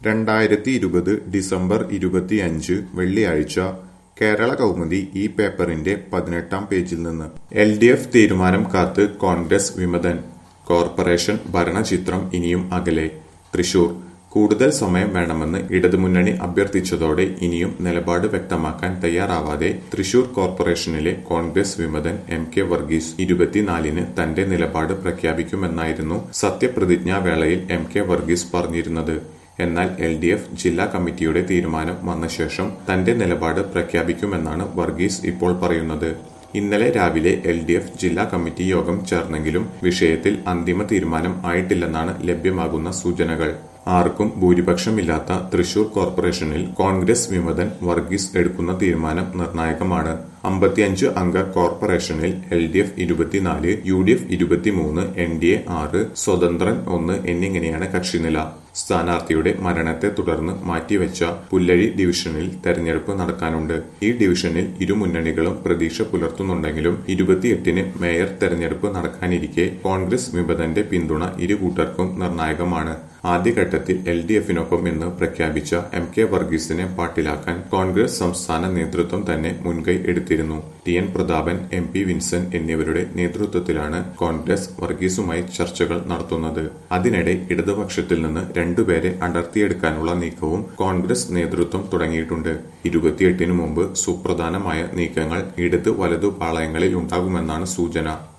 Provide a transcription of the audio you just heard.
രണ്ടായിരത്തി ഇരുപത് ഡിസംബർ ഇരുപത്തിയഞ്ച് വെള്ളിയാഴ്ച കേരള കൗമുദി ഈ പേപ്പറിന്റെ പതിനെട്ടാം പേജിൽ നിന്ന് എൽ ഡി എഫ് തീരുമാനം കാത്ത് കോൺഗ്രസ് വിമതൻ കോർപ്പറേഷൻ ഭരണചിത്രം ഇനിയും അകലെ തൃശൂർ കൂടുതൽ സമയം വേണമെന്ന് ഇടതുമുന്നണി അഭ്യർത്ഥിച്ചതോടെ ഇനിയും നിലപാട് വ്യക്തമാക്കാൻ തയ്യാറാവാതെ തൃശൂർ കോർപ്പറേഷനിലെ കോൺഗ്രസ് വിമതൻ എം കെ വർഗീസ് ഇരുപത്തിനാലിന് തന്റെ നിലപാട് പ്രഖ്യാപിക്കുമെന്നായിരുന്നു സത്യപ്രതിജ്ഞാ വേളയിൽ എം കെ വർഗീസ് പറഞ്ഞിരുന്നത് എന്നാൽ എൽ ഡി എഫ് ജില്ലാ കമ്മിറ്റിയുടെ തീരുമാനം വന്ന ശേഷം തന്റെ നിലപാട് പ്രഖ്യാപിക്കുമെന്നാണ് വർഗീസ് ഇപ്പോൾ പറയുന്നത് ഇന്നലെ രാവിലെ എൽ ഡി എഫ് ജില്ലാ കമ്മിറ്റി യോഗം ചേർന്നെങ്കിലും വിഷയത്തിൽ അന്തിമ തീരുമാനം ആയിട്ടില്ലെന്നാണ് ലഭ്യമാകുന്ന സൂചനകൾ ആർക്കും ഭൂരിപക്ഷമില്ലാത്ത തൃശൂർ കോർപ്പറേഷനിൽ കോൺഗ്രസ് വിമതൻ വർഗീസ് എടുക്കുന്ന തീരുമാനം നിർണായകമാണ് അമ്പത്തിയഞ്ച് അംഗ കോർപ്പറേഷനിൽ എൽ ഡി എഫ് ഇരുപത്തിനാല് യു ഡി എഫ് ഇരുപത്തിമൂന്ന് എൻ ഡി എ ആറ് സ്വതന്ത്രൻ ഒന്ന് എന്നിങ്ങനെയാണ് കക്ഷിനില സ്ഥാനാർത്ഥിയുടെ മരണത്തെ തുടർന്ന് മാറ്റിവെച്ച പുല്ലഴി ഡിവിഷനിൽ തെരഞ്ഞെടുപ്പ് നടക്കാനുണ്ട് ഈ ഡിവിഷനിൽ ഇരു മുന്നണികളും പ്രതീക്ഷ പുലർത്തുന്നുണ്ടെങ്കിലും ഇരുപത്തിയെട്ടിന് മേയർ തെരഞ്ഞെടുപ്പ് നടക്കാനിരിക്കെ കോൺഗ്രസ് വിമതന്റെ പിന്തുണ ഇരു കൂട്ടർക്കും നിർണായകമാണ് ആദ്യഘട്ടത്തിൽ എൽ ഡി എഫിനൊപ്പം എന്ന് പ്രഖ്യാപിച്ച എം കെ വർഗീസിനെ പാട്ടിലാക്കാൻ കോൺഗ്രസ് സംസ്ഥാന നേതൃത്വം തന്നെ മുൻകൈ എടുത്തിരുന്നു T N Prathapan M P Vincent എന്നിവരുടെ നേതൃത്വത്തിലാണ് കോൺഗ്രസ് വർഗീസുമായി ചർച്ചകൾ നടത്തുന്നത് അതിനിടെ ഇടതുപക്ഷത്തിൽ നിന്ന് രണ്ടുപേരെ അടർത്തിയെടുക്കാനുള്ള നീക്കവും കോൺഗ്രസ് നേതൃത്വം തുടങ്ങിയിട്ടുണ്ട് ഇരുപത്തിയെട്ടിനു മുമ്പ് സുപ്രധാനമായ നീക്കങ്ങൾ ഇടത് വലതു പാളയങ്ങളിൽ ഉണ്ടാകുമെന്നാണ് സൂചന